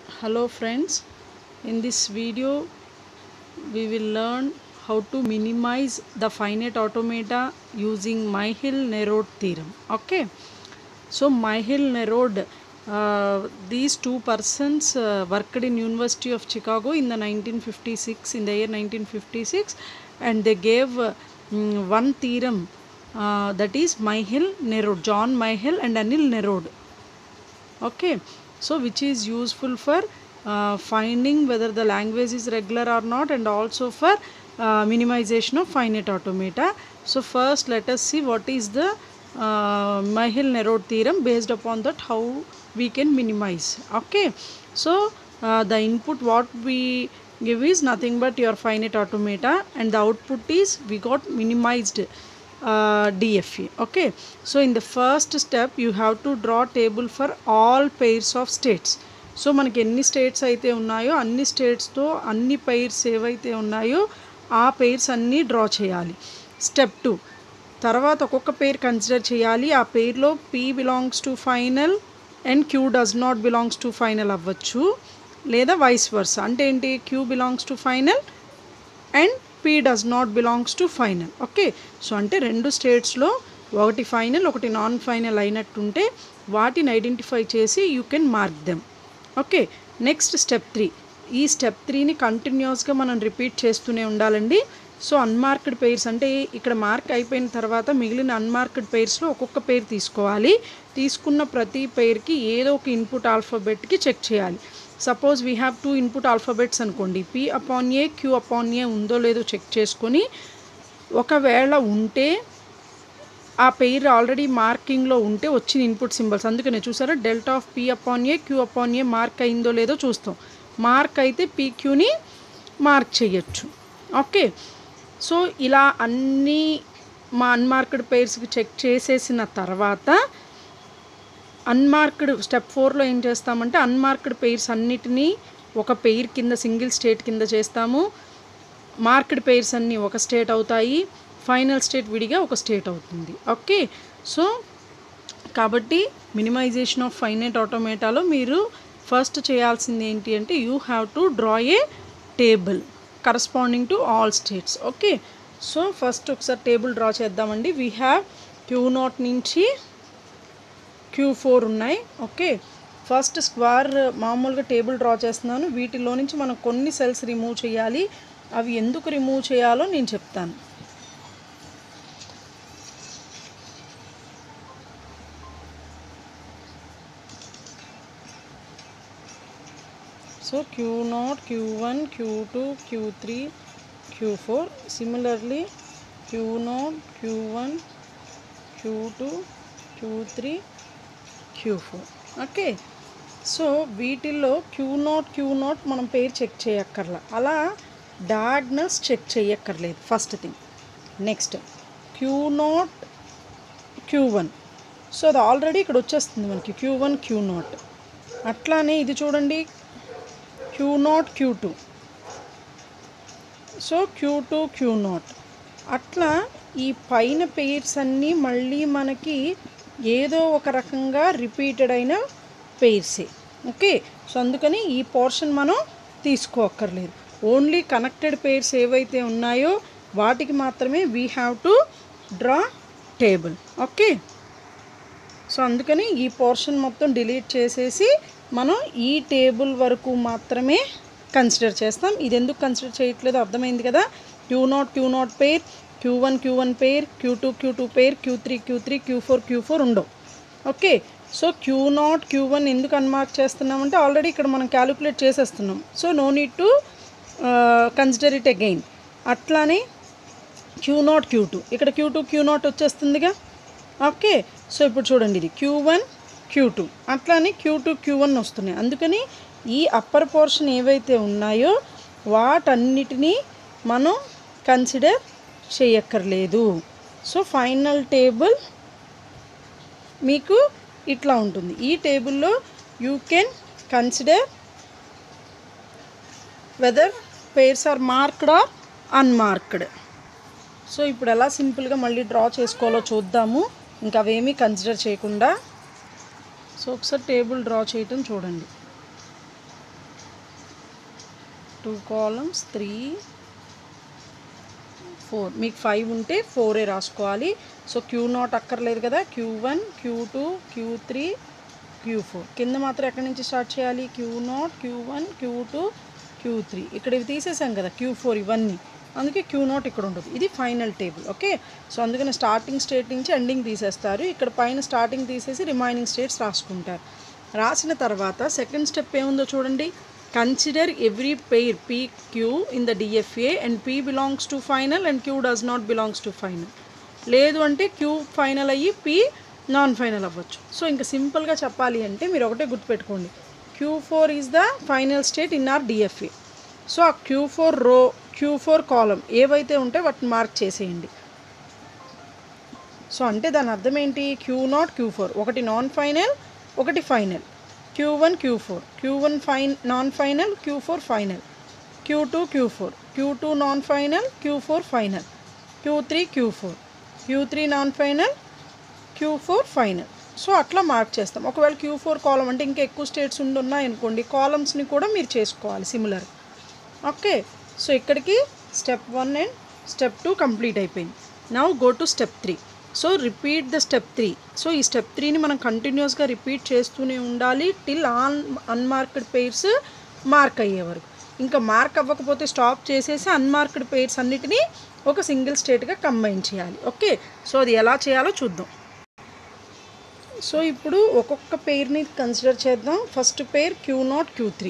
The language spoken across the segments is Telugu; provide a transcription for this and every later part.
hello friends in this video we will learn how to minimize the finite automata using Myhill-Nerode theorem okay so Myhill-Nerode uh, these two persons uh, worked in University of Chicago in the 1956 in the year 1956 and they gave uh, mm, one theorem uh, that is Myhill-Nerode John Myhill and Anil Nerode okay so which is useful for uh, finding whether the language is regular or not and also for uh, minimization of finite automata so first let us see what is the uh, Myhill Nerode theorem based upon that how we can minimize okay so uh, the input what we give is nothing but your finite automata and the output is we got minimized uh, DFE. Okay, so in the first step you have to draw table for all pairs of states. So మనకి ఎన్ని స్టేట్స్ అయితే ఉన్నాయో అన్ని స్టేట్స్తో అన్ని పైర్స్ ఏవైతే ఉన్నాయో ఆ పైర్స్ అన్నీ డ్రా చేయాలి స్టెప్ టూ తర్వాత ఒక్కొక్క పేర్ కన్సిడర్ చేయాలి ఆ పేర్లో P belongs to final and Q does not belongs to final అవ్వచ్చు లేదా వైస్ వర్స్ అంటే ఏంటి Q belongs to final and P does not belongs to final okay so అంటే రెండు స్టేట్స్లో ఒకటి ఫైనల్ ఒకటి నాన్ ఫైనల్ అయినట్టుంటే వాటిని ఐడెంటిఫై చేసి you can mark them okay next step three ఈ స్టెప్ త్రీని కంటిన్యూస్గా మనం రిపీట్ చేస్తూనే ఉండాలండి సో అన్మార్క్డ్ పెయిర్స్ అంటే ఇక్కడ మార్క్ అయిపోయిన తర్వాత మిగిలిన అన్మార్క్డ్ పెయిర్స్లో ఒక్కొక్క పేరు తీసుకోవాలి తీసుకున్న ప్రతి పేర్కి ఏదో ఒక ఇన్పుట్ ఆల్ఫాబెట్కి చెక్ చేయాలి suppose we have two input alphabets అనుకోండి P upon A Q upon A ఉందో లేదో చెక్ చేసుకొని ఒకవేళ ఉంటే ఆ పెయిర్ ఆల్రెడీ మార్కింగ్లో ఉంటే వచ్చిన ఇన్పుట్ సింబల్స్ అందుకనే చూసారా delta of P upon A Q upon A mark అయిందో లేదో చూస్తాం మార్క్ అయితే పీక్యూని మార్క్ చేయొచ్చు ఓకే సో ఇలా అన్నీ మా అన్మార్క్డ్ పెయిర్స్కి చెక్ చేసేసిన తర్వాత అన్మార్క్డ్ స్టెప్ ఫోర్లో ఏం చేస్తామంటే అన్మార్క్డ్ పెయిర్స్ అన్నిటినీ ఒక పెయిర్ కింద సింగిల్ స్టేట్ కింద చేస్తాము మార్క్డ్ పెయిర్స్ అన్నీ ఒక స్టేట్ అవుతాయి ఫైనల్ స్టేట్ విడిగా ఒక స్టేట్ అవుతుంది ఓకే సో కాబట్టి మినిమైజేషన్ ఆఫ్ ఫైనైట్ ఆటోమేటాలో మీరు ఫస్ట్ చేయాల్సింది ఏంటి అంటే you have to draw a table corresponding to all states okay so first ఒకసారి టేబుల్ డ్రా చేద్దామండి వీ హ్యావ్ క్యూ నాట్ నుంచి క్యూ ఫోర్ ఉన్నాయి ఓకే ఫస్ట్ స్క్వేర్ మామూలుగా టేబుల్ డ్రా చేస్తున్నాను వీటిలో నుంచి మనం కొన్ని సెల్స్ రిమూవ్ చేయాలి అవి ఎందుకు రిమూవ్ చేయాలో నేను చెప్తాను so Q naught Q one Q two Q three Q four similarly Q naught Q one Q two Q three Q four okay so వీటిల్లో క్యూ నాట్ క్యూ నాట్ మనం పేరు చెక్ చేయక్కర్లా అలా డాగ్నస్ చెక్ చేయక్కర్లేదు first thing next Q naught Q one so అది ఆల్రెడీ ఇక్కడ వచ్చేస్తుంది మనకి క్యూ వన్ క్యూ నాట్ అట్లానే ఇది చూడండి Q naught Q two so Q two Q naught అట్లా ఈ పైన పెయిర్స్ అన్నీ మళ్ళీ మనకి ఏదో ఒక రకంగా రిపీటెడ్ అయిన పెయిర్సే ఓకే సో అందుకని ఈ పోర్షన్ మనం తీసుకోక్కర్లేదు ఓన్లీ కనెక్టెడ్ పెయిర్స్ ఏవైతే ఉన్నాయో వాటికి మాత్రమే we have to draw table okay so అందుకని ఈ పోర్షన్ మొత్తం డిలీట్ చేసేసి మనం ఈ టేబుల్ వరకు మాత్రమే కన్సిడర్ చేస్తాం ఇది ఎందుకు కన్సిడర్ చేయట్లేదు అర్థమైంది కదా Q naught Q naught pair Q one Q one pair Q two Q two pair Q three Q three Q four Q four ఉండవు okay so Q naught Q one ఎందుకు అన్మార్క్ చేస్తున్నామంటే ఆల్రెడీ ఇక్కడ మనం క్యాలిక్యులేట్ చేసేస్తున్నాం so no need to consider it again అట్లానే క్యూ నాట్ క్యూ టూ ఇక్కడ క్యూ టూ క్యూ నాట్ వచ్చేస్తుందిగా ఓకే సో ఇప్పుడు చూడండి ఇది క్యూ వన్ క్యూ టూ అట్లానే క్యూ టూ క్యూ వన్ వస్తున్నాయి అందుకని ఈ అప్పర్ పోర్షన్ ఏవైతే ఉన్నాయో వాటన్నిటినీ మనం కన్సిడర్ చేయక్కర్లేదు సో ఫైనల్ టేబుల్ మీకు ఇట్లా ఉంటుంది ఈ టేబుల్లో you can consider whether pairs are marked or unmarked so ఇప్పుడు ఎలా సింపుల్గా మళ్ళీ డ్రా చేసుకోవాలో చూద్దాము ఇంకా అవేమీ కన్సిడర్ చేయకుండా సో ఒకసారి టేబుల్ డ్రా చేయటం చూడండి టూ కాలమ్స్ త్రీ ఫోర్ మీకు ఫైవ్ ఉంటే ఫోరే రాసుకోవాలి సో క్యూ నాట్ అక్కర్లేదు కదా Q one Q two Q three Q four కింద మాత్రం ఎక్కడి నుంచి స్టార్ట్ చేయాలి Q naught Q one Q two Q three ఇక్కడ ఇవి తీసేసాం కదా క్యూ ఫోర్ ఇవన్నీ అందుకే క్యూ నాట్ ఇక్కడ ఉండదు ఇది ఫైనల్ టేబుల్ ఓకే సో అందుకని స్టార్టింగ్ స్టేట్ నుంచి ఎండింగ్ తీసేస్తారు ఇక్కడ పైన స్టార్టింగ్ తీసేసి రిమైనింగ్ స్టేట్స్ రాసుకుంటారు రాసిన తర్వాత సెకండ్ స్టెప్ ఏముందో చూడండి consider every pair P Q in the DFA and P belongs to final and Q does not belongs to final లేదు అంటే క్యూ ఫైనల్ అయ్యి పీ నాన్ ఫైనల్ అవ్వచ్చు సో ఇంకా సింపుల్గా చెప్పాలి అంటే మీరు ఒకటే గుర్తుపెట్టుకోండి Q four is the final state in our DFA so ఆ Q four row Q four column ఏవైతే ఉంటే వాటిని మార్క్ చేసేయండి సో అంటే దాని అర్థం ఏంటి క్యూ నాట్ క్యూ ఫోర్ ఒకటి నాన్ ఫైనల్ ఒకటి final Q one Q four Q one fine non final Q four final Q two Q four Q two non final Q four final Q three Q four Q three non final Q four final so అట్లా మార్క్ చేస్తాం ఒకవేళ క్యూ ఫోర్ కాలం అంటే ఇంకా ఎక్కువ స్టేట్స్ ఉండి ఉన్నాయనుకోండి కాలమ్స్ని కూడా మీరు చేసుకోవాలి సిమిలర్ ఓకే సో ఇక్కడికి step one and step two complete అయిపోయింది now go to step three so repeat the step three so ఈ స్టెప్ త్రీని మనం కంటిన్యూస్గా రిపీట్ చేస్తూనే ఉండాలి till on unmarked pairs mark అయ్యే వరకు ఇంకా మార్క్ అవ్వకపోతే స్టాప్ చేసేసి అన్మార్క్డ్ పెయిర్స్ అన్నిటినీ ఒక సింగిల్ స్టేట్గా కంబైన్ చేయాలి ఓకే సో అది ఎలా చేయాలో చూద్దాం సో ఇప్పుడు ఒక్కొక్క పెయిర్ని కన్సిడర్ చేద్దాం first pair Q naught Q three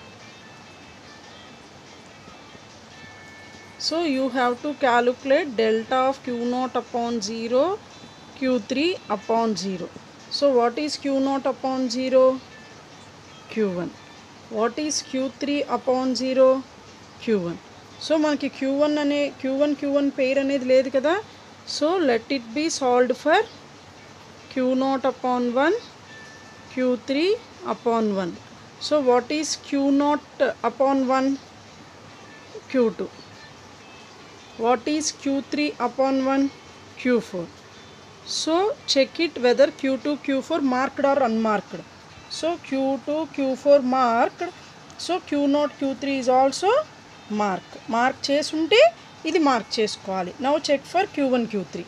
so you have to calculate delta of Q naught upon zero Q three upon zero so what is Q naught upon zero Q one what is Q three upon zero Q one so మనకి క్యూ వన్ అనే Q one Q one pair అనేది లేదు కదా so let it be solved for Q naught upon one Q three upon one so what is Q naught upon one Q two what is q3 upon 1 q4 so check it whether q2 q4 marked or unmarked so q2 q4 marked so q0 q3 is also mark mark చేసి ఉంటే ఇది మార్క్ చేసుకోవాలి now check for Q one Q three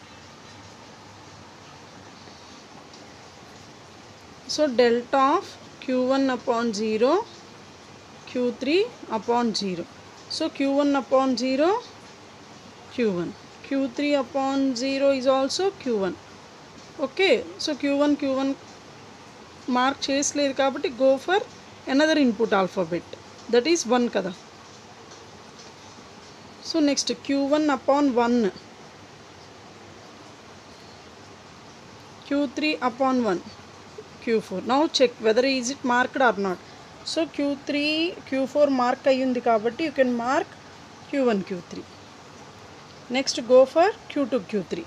so delta of Q one upon zero Q three upon zero so Q one upon zero q1 q3 upon 0 is also q1 okay so Q one Q one mark చేసలేదు కాబట్టి go for another input alphabet that is one కదా so next Q one upon one Q three upon one Q four now check whether is it marked or not so Q three Q four mark అయ్యింది కాబట్టి you can mark Q one Q three next go for Q two Q three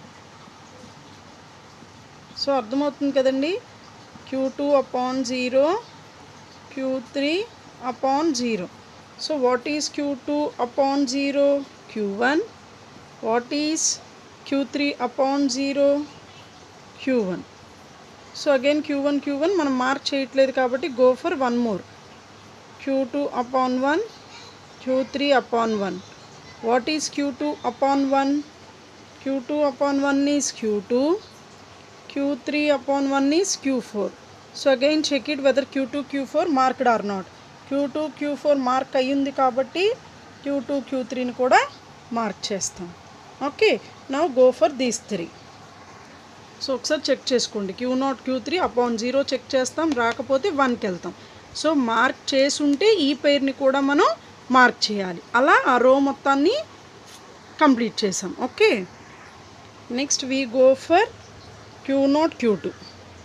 so అర్థమవుతుంది కదండి Q two upon zero Q three upon zero so what is Q two upon zero Q one what is Q three upon zero Q one so again Q one Q one మనం మార్క్ చేయట్లేదు కాబట్టి go for one more Q two upon one Q three upon one what is q2 upon 1 q2 upon 1 is q2 q3 upon 1 is q4 so again check it whether q2 q4 marked or not q2 q4 mark అయ్యింది కాబట్టి q2 q3ని కూడా మార్క్ చేస్తాం okay now go for these three so ఒకసారి చెక్ చేసుకోండి Q naught Q three upon zero check చేస్తాం రాకపోతే వన్కి వెళ్తాం సో మార్క్ చేసి ఉంటే ఈ పేరుని కూడా మనం మార్క్ చేయాలి అలా ఆ రో మొత్తాన్ని కంప్లీట్ చేసాం okay next we go for Q naught Q two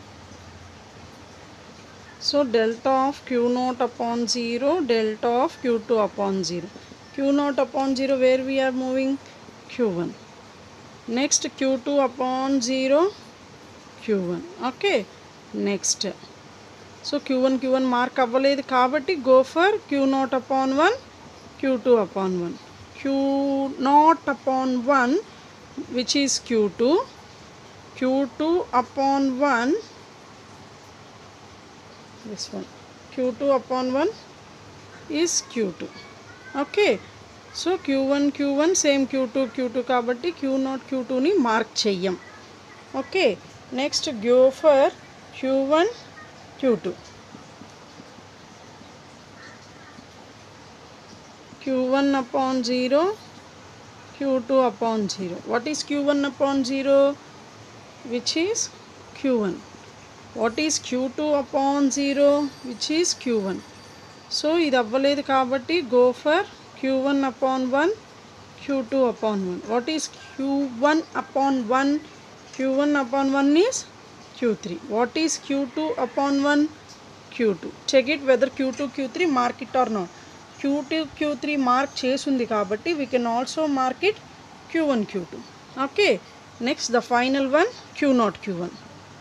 so delta of Q naught upon zero delta of Q two upon zero Q naught upon zero where we are moving Q one next Q two upon zero Q one okay next so Q one Q one mark అవ్వలేదు కాబట్టి go for Q naught upon one Q two upon one Q naught upon one which is Q two Q two upon one this one Q two upon one is Q two okay so Q one Q one same Q two Q two కాబట్టి క్యూ నాట్ క్యూ టూని మార్క్ చెయ్యం okay next go for Q one Q two q1 upon 0 q2 upon 0 what is q1 upon 0 which is q1 what is q2 upon 0 which is q1 so ఇది అవ్వలేదు కాబట్టి go for Q one upon one Q two upon one what is Q one upon one Q one upon one is Q three what is Q two upon one Q two check it whether Q two Q three mark it or not Q two Q three mark చేసింది కాబట్టి we can also mark it Q one Q two okay next the final one Q naught Q one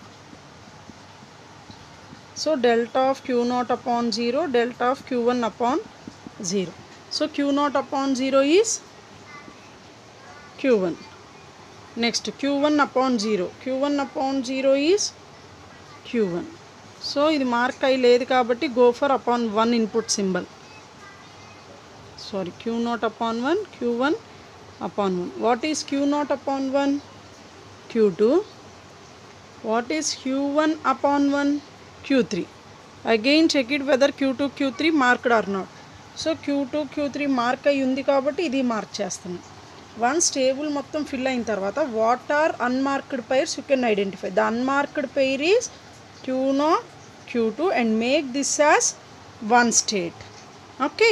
so delta of Q naught upon zero delta of Q one upon zero so Q naught upon zero is Q one next Q one upon zero Q one upon zero is Q one so ఇది మార్క్ అయి లేదు కాబట్టి go for upon one input symbol sorry q naught upon 1 q1 upon 1 what is q naught upon 1 q2 what is q1 upon 1 q3 again check it whether q2 q3 marked or not so Q two Q three mark అయి ఉంది కాబట్టి ఇది మార్క్ చేస్తున్నాం వన్స్ టేబుల్ మొత్తం ఫిల్ అయిన తర్వాత what are unmarked pairs you can identify the unmarked pair is Q naught Q two and make this as one state okay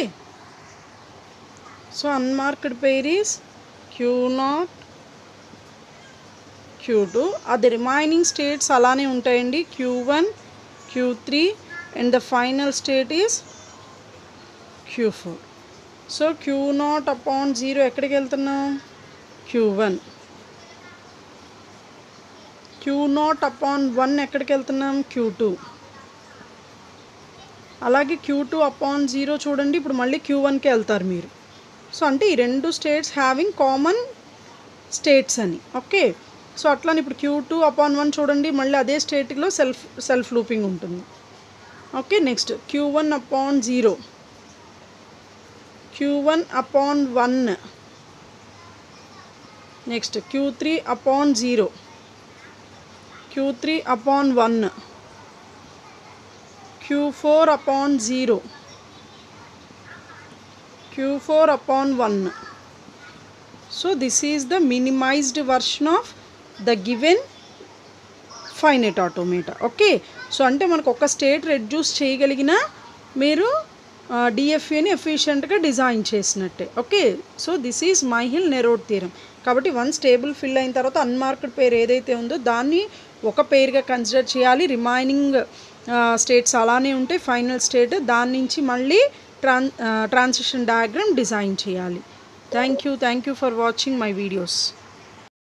so unmarked pair is Q naught Q two అది రిమైనింగ్ స్టేట్స్ అలానే ఉంటాయండి Q one Q three and the final state is Q four so Q naught upon zero ఎక్కడికి వెళ్తున్నాం Q one Q naught upon one ఎక్కడికి వెళ్తున్నాం క్యూ టూ అలాగే క్యూ టూ అపాన్ జీరో చూడండి ఇప్పుడు మళ్ళీ క్యూ వన్కి వెళ్తారు మీరు సో అంటే ఈ రెండు స్టేట్స్ హ్యావింగ్ కామన్ స్టేట్స్ అని ఓకే సో అట్లానే ఇప్పుడు క్యూ టూ అపాన్ వన్ చూడండి మళ్ళీ అదే స్టేట్లో సెల్ఫ్ సెల్ఫ్ లూపింగ్ ఉంటుంది okay next Q one upon zero Q one upon one next Q three upon zero Q three upon one Q four upon zero q4 upon 1 so this is the minimized version of the given finite automata okay so అంటే మనకు ఒక స్టేట్ రెడ్యూస్ చేయగలిగిన మీరు డిఎఫ్ఏని ఎఫిషియెంట్గా డిజైన్ చేసినట్టే okay so this is Myhill Nerode theorem కాబట్టి వన్ స్టేబుల్ ఫిల్ అయిన తర్వాత అన్మార్క్డ్ పేర్ ఏదైతే ఉందో దాన్ని ఒక పేరుగా కన్సిడర్ చేయాలి రిమైనింగ్ స్టేట్స్ అలానే ఉంటే ఫైనల్ స్టేట్ దాని నుంచి మళ్ళీ ట్రాన్ ట్రాన్సిషన్ డయాగ్రామ్ డిజైన్ చేయాలి thank you thank you for watching my videos